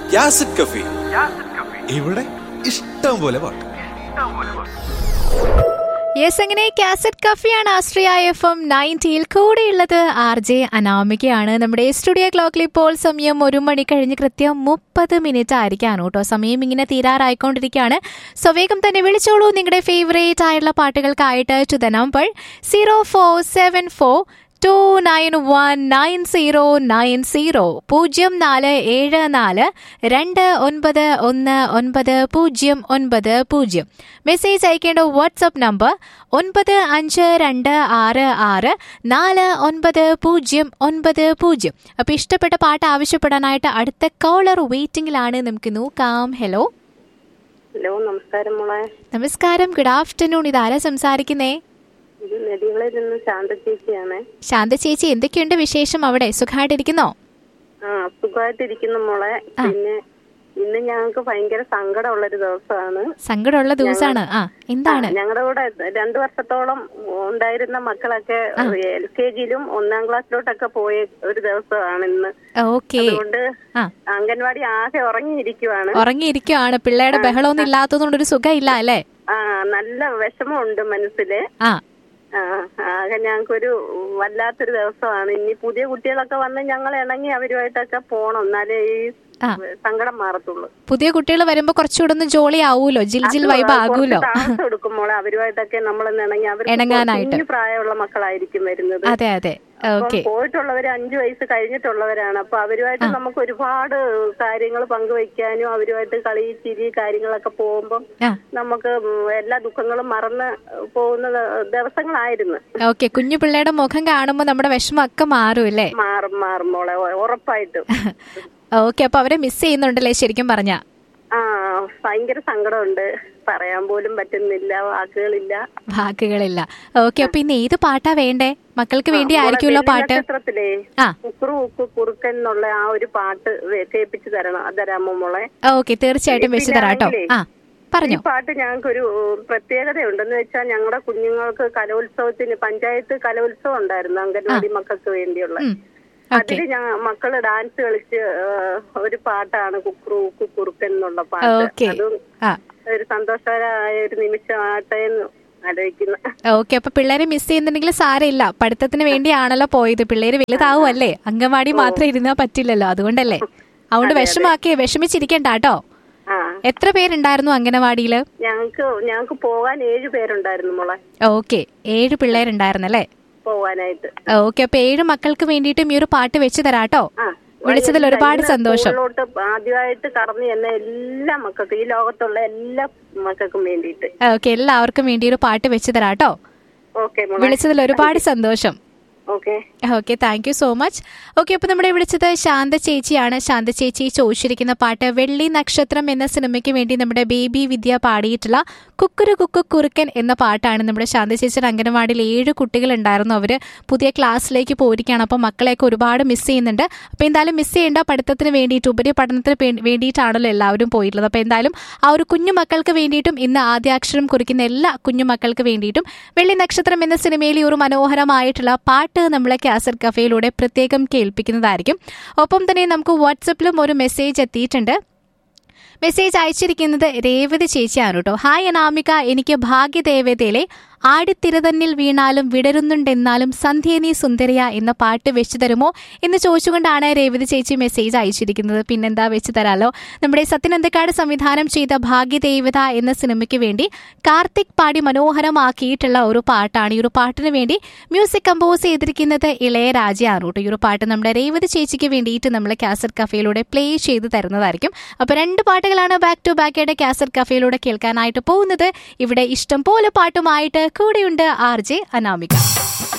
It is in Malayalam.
യാസിഡ് കഫി ഇവിടെ ഇഷ്ടം പോലെ പാട്ട് യെസ് അങ്ങനെ കാസറ്റ് കഫിയാണ് ആശ്രയ എഫ് എം നയൻറ്റിയിൽ കൂടെയുള്ളത് ആർ ജെ അനാമികയാണ് നമ്മുടെ സ്റ്റുഡിയോ ക്ലോക്കിൽ ഇപ്പോൾ സമയം ഒരു മണി കഴിഞ്ഞ് കൃത്യം മുപ്പത് മിനിറ്റ് ആയിരിക്കാണ് കേട്ടോ സമയം ഇങ്ങനെ തീരാറായിക്കൊണ്ടിരിക്കുകയാണ് സോ വേഗം തന്നെ വിളിച്ചോളൂ നിങ്ങളുടെ ഫേവറേറ്റ് ആയിട്ടുള്ള പാട്ടുകൾക്കായിട്ട് to the number zero four seven four two nine one nine zero nine zero പൂജ്യം നാല് ഏഴ് നാല് രണ്ട് ഒൻപത് ഒന്ന് ഒൻപത് പൂജ്യം ഒൻപത് പൂജ്യം മെസ്സേജ് അയക്കേണ്ട വാട്സപ്പ് നമ്പർ ഒൻപത് അഞ്ച് രണ്ട് ആറ് ആറ് നാല് ഒൻപത് പൂജ്യം ഒൻപത് പൂജ്യം അപ്പോൾ ഇഷ്ടപ്പെട്ട പാട്ട് ആവശ്യപ്പെടാനായിട്ട് അടുത്ത കോളർ വെയിറ്റിംഗിലാണ് നമുക്ക് നോക്കാം ഹലോ ഹലോ നമസ്കാരം മോളെ നമസ്കാരം ഗുഡ് ആഫ്റ്റർനൂൺ ഇതാരാ സംസാരിക്കുന്നേ ഇത് നെടികളയിൽ നിന്ന് ശാന്ത ചേച്ചിയാണ് ശാന്ത ചേച്ചി എന്തൊക്കെയുണ്ട് വിശേഷം അവിടെ സുഖമായിട്ടിരിക്കുന്നോ ആ സുഖമായിട്ടിരിക്കുന്നു മോളെ പിന്നെ ഇന്ന് ഞങ്ങൾക്ക് ഭയങ്കര സങ്കടമുള്ള ഒരു ദിവസമാണ് സങ്കടമുള്ള ദിവസമാണ് ആ എന്താണ് ഞങ്ങളുടെ കൂടെ രണ്ടു വർഷത്തോളം ഉണ്ടായിരുന്ന മക്കളൊക്കെ എൽ കെ ജിയിലും ഒന്നാം ക്ലാസ്സിലോട്ടൊക്കെ പോയ ഒരു ദിവസമാണ് ഇന്ന് ഓക്കെ അതുകൊണ്ട് ആ അംഗൻവാടി ആകെ ഉറങ്ങിയിരിക്കുവാണ് ഉറങ്ങിയിരിക്കുവാണ് പിള്ളേരുടെ ബഹളമൊന്നും ഇല്ലാത്തതുകൊണ്ട് ഒരു സുഖമില്ല അല്ലേ ആ നല്ല വിഷമമുണ്ട് മനസ്സില് ആ ആ ആകെ ഞങ്ങൾക്കൊരു വല്ലാത്തൊരു ദിവസമാണ് ഇനി പുതിയ കുട്ടികളൊക്കെ വന്ന് ഞങ്ങൾ ഇണങ്ങി അവരുമായിട്ടൊക്കെ പോണം എന്നാലേ ഈ ആ. സങ്കടം മാറത്തുള്ളൂ പുതിയ കുട്ടികൾ വരുമ്പോ കുറച്ചുകൂടെ ഒന്ന് ജോളി ആവൂലോ ജിൽ ജിൽ വൈബ് ആകൂലോ കുറച്ച് താമസം എടുക്കും മോളെ അവരുമായിട്ടൊക്കെ നമ്മൾ ഇണങ്ങി അവർ ഇണങ്ങാനായിട്ട്. കുഞ്ഞു പ്രായമുള്ള മക്കളായിരിക്കും വരുന്നത് അതെ അതെ അപ്പം ഓക്കെ പോയിട്ടുള്ളവര് അഞ്ചു വയസ്സ് കഴിഞ്ഞിട്ടുള്ളവരാണ് അപ്പൊ അവരുമായിട്ട് നമുക്ക് ഒരുപാട് കാര്യങ്ങൾ പങ്കുവെക്കാനും അവരുമായിട്ട് കളി ചിരി കാര്യങ്ങളൊക്കെ പോകുമ്പം ആ നമുക്ക് എല്ലാ ദുഃഖങ്ങളും മറന്ന് പോകുന്ന ദിവസങ്ങളായിരുന്നു ഓക്കെ കുഞ്ഞു പിള്ളേരുടെ മുഖം കാണുമ്പോ നമ്മുടെ വിഷമമൊക്കെ മാറും അല്ലേ മാറും മാറും മോളെ ഉ- ഉറപ്പായിട്ടും ഓക്കെ അപ്പൊ അവരെ മിസ് ചെയ്യുന്നുണ്ടല്ലേ ശരിക്കും പറഞ്ഞ ആ ഭയങ്കര സങ്കടമുണ്ട് പറയാൻ പോലും പറ്റുന്നില്ല വാക്കുകളില്ല വാക്കുകളില്ല ഓക്കെ അപ്പൊ ഇന്ന് ഏത് പാട്ടാ വേണ്ടേ മക്കൾക്ക് വേണ്ടി ആയിരിക്കുമല്ലോ മോളെ പാട്ട് നക്ഷത്രത്തിലേ ആ കുക്കുറു കുക്കു കുറുക്കൻ എന്നുള്ള ആ ഒരു പാട്ട് വേ- കേൾപ്പിച്ചു തരണം തരാമോ മോളെ ഓക്കെ തീർച്ചയായിട്ടും വെച്ച് തരാട്ടോ ആ പറഞ്ഞോ ഈ പാട്ട് ഞങ്ങൾക്കൊരു ഉം, പ്രത്യേകതയുണ്ടെന്ന് വെച്ചാൽ ഞങ്ങളുടെ കുഞ്ഞുങ്ങൾക്ക് കലോത്സവത്തിന് പഞ്ചായത്ത് കലോത്സവം ഉണ്ടായിരുന്നു അംഗൻവാടി മക്കൾക്ക് വേണ്ടിയുള്ള ഉം ഓക്കെ അതില് ഞാൻ മക്കള് ഡാൻസ് കളിച്ച് ഏഹ്, ഒരു പാട്ടാണ് കുക്കുറു കുക്കു കുറുക്കൻ എന്നുള്ള പാട്ട് ഓക്കെ അതും ആ ഒരു സന്തോഷകരമായ ഒരു നിമിഷമാട്ടെ എന്ന് ആലോചിക്കുന്നു ഓക്കെ അപ്പൊ പിള്ളേരെ മിസ് ചെയ്യുന്നുണ്ടെങ്കിൽ സാരമില്ല പഠിത്തത്തിന് വേണ്ടിയാണല്ലോ പോയത് പിള്ളേര് വലുതാവുമല്ലേ അംഗൻവാടി മാത്രം ഇരുന്നാ പറ്റില്ലല്ലോ അതുകൊണ്ടല്ലേ അതുകൊണ്ട് വിഷമാക്കി വിഷമിച്ചിരിക്കണ്ട കേട്ടോ ആ എത്ര പേരുണ്ടായിരുന്നു അംഗനവാടിയില് ഞങ്ങക്ക് ഞങ്ങക്ക് പോകാൻ ഏഴു പേരുണ്ടായിരുന്നു മോളെ ഓക്കെ ഏഴ് പിള്ളേരുണ്ടായിരുന്നല്ലേ പോവാനായിട്ട് ഓക്കെ അപ്പൊ ഏഴ് മക്കൾക്ക് വേണ്ടിയിട്ടും ഈ ഒരു പാട്ട് വെച്ച് തരാട്ടോ ആ വിളിച്ചതിൽ ഒരുപാട് ഇന്ന് സന്തോഷം സ്കൂളിലോട്ട് ആദ്യമായിട്ട് കടന്നു ചെന്ന എല്ലാ മക്കൾക്കും ഈ ലോകത്തുള്ള എല്ലാ മക്കൾക്കും വേണ്ടിയിട്ട് ഓക്കെ എല്ലാവർക്കും വേണ്ടി ഒരു പാട്ട് വെച്ച് തരാട്ടോ ഓക്കെ മോളെ വിളിച്ചതിൽ ഒരുപാട് സന്തോഷം okay okay thank you so much okay അപ്പോൾ നമ്മുടെ വിളിച്ചത് ശാന്ത ചേച്ചിയാണ് ശാന്ത ചേച്ചി ചോദിച്ചിരിക്കുന്ന പാട്ട് വെള്ളി നക്ഷത്രം എന്ന സിനിമയ്ക്ക് വേണ്ടി നമ്മുടെ ബേബി വിദ്യ പാടിയിട്ടുള്ള കുക്കുരു കുക്കു കുറുക്കൻ എന്ന പാട്ടാണ് നമ്മുടെ ശാന്ത ചേച്ചിയുടെ അംഗനവാടിയിൽ ഏഴ് കുട്ടികളുണ്ടായിരുന്നു അവർ പുതിയ ക്ലാസ്സിലേക്ക് പോയിരിക്കുകയാണ് അപ്പോൾ മക്കളെയൊക്കെ ഒരുപാട് മിസ് ചെയ്യുന്നുണ്ട് അപ്പോൾ എന്തായാലും മിസ് ചെയ്യേണ്ട പഠിത്തത്തിന് വേണ്ടിയിട്ട് ഉപരിപഠനത്തിന് പേ- വേണ്ടിയിട്ടാണല്ലോ എല്ലാവരും പോയിട്ടുള്ളത് അപ്പോൾ എന്തായാലും ആ ഒരു കുഞ്ഞു മക്കൾക്ക് വേണ്ടിയിട്ടും ഇന്ന് ആദ്യാക്ഷരം കുറിക്കുന്ന എല്ലാ കുഞ്ഞു മക്കൾക്ക് വേണ്ടിയിട്ടും വെള്ളി നക്ഷത്രം എന്ന സിനിമയിൽ ഈ ഒരു മനോഹരമായിട്ടുള്ള പാട്ട് നമ്മളെ കാസറ്റ് കഫേയിലൂടെ പ്രത്യേകം കേൾപ്പിക്കുന്നതായിരിക്കും ഒപ്പം തന്നെ നമുക്ക് വാട്സപ്പിലും ഒരു മെസ്സേജ് എത്തിയിട്ടുണ്ട് മെസ്സേജ് അയച്ചിരിക്കുന്നത് രേവതി ചേച്ചിയാണ് കേട്ടോ ഹായ് അനാമിക എനിക്ക് ഭാഗ്യദേവതയിലെ ആടിത്തിരതന്നിൽ വീണാലും വിടരുന്നുണ്ടെന്നാലും സന്ധ്യ നീ സുന്ദരിയ എന്ന പാട്ട് വെച്ചു തരുമോ എന്ന് ചോദിച്ചുകൊണ്ടാണ് രേവതി ചേച്ചി മെസ്സേജ് അയച്ചിരിക്കുന്നത് പിന്നെന്താ വെച്ച് തരാലോ നമ്മുടെ സത്യനന്ദക്കാട് സംവിധാനം ചെയ്ത ഭാഗ്യദേവത എന്ന സിനിമയ്ക്ക് വേണ്ടി കാർത്തിക് പാടി മനോഹരമാക്കിയിട്ടുള്ള ഒരു പാട്ടാണ് ഈ ഒരു പാട്ടിന് വേണ്ടി മ്യൂസിക് കമ്പോസ് ചെയ്തിരിക്കുന്നത് ഇളയരാജയാണ് കേട്ടോ ഈ ഒരു പാട്ട് നമ്മുടെ രേവതി ചേച്ചിക്ക് വേണ്ടിയിട്ട് നമ്മൾ കാസറ്റ് കഫേയിലൂടെ പ്ലേ ചെയ്ത് തരുന്നതായിരിക്കും അപ്പൊ രണ്ട് പാട്ടുകളാണ് ബാക്ക് ടു ബാക്ക് ആയിട്ട് കാസറ്റ് കഫേയിലൂടെ കേൾക്കാനായിട്ട് പോകുന്നത് ഇവിടെ ഇഷ്ടം പോലെ പാട്ടുമായിട്ട് കൂടെയുണ്ട് ആർ ജെ അനാമിക